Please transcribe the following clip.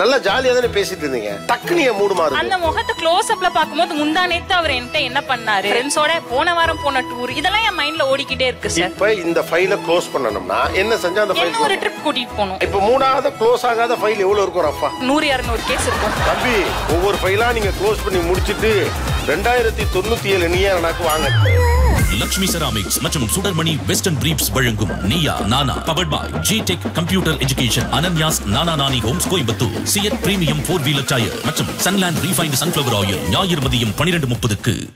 நல்லா ஜாலியா தானே பேசிட்டு இருந்தீங்க டக்குனு என் மூடு மாறுது அந்த முகத்தை க்ளோஸ் அப்ல பாக்கும்போது முந்தா நேத்து அவர் என்கிட்ட என்ன பண்ணாரு ஃப்ரெண்ட்ஸோட போன வாரம் போன டூர் இதெல்லாம் என் மைண்ட்ல ஓடிக்கிட்டே இருக்கு சார் இப்ப இந்த ஃபைல க்ளோஸ் பண்ணணும்னா என்ன செஞ்சா அந்த என்ன ஒரு ஃபைல் ட்ரிப் கூட்டிட்டு போகணும் இப்ப மூணாவது க்ளோஸ் ஆகாத ஃபைல் எவ்வளவு இருக்கும் ரஃபா நூறு இரநூறு கேஸ் இருக்கும் தம்பி ஒவ்வொரு ஃபைலா நீங்க க்ளோஸ் பண்ணி முடிச்சிட்டு ரெண்டாயிரத்தி தொண்ணூத்தி ஏழு நீயா எனக்கு வாங்க லக்ஷ்மி செராமிக்ஸ் மற்றும் சுடர்மணி வெஸ்டர்ன் பிரீப்ஸ் வழங்கும் Neeya Naana powered by G tech computer education Ananya's Nana Nani homes Coimbatore CEAT premium four wheeler tyre மற்றும் சன்லேண்ட் ரீஃபைண்ட் சன்ஃபிளவர் ஆயில் ஞாயிறு மதியம் பனிரெண்டு முப்பதுக்கு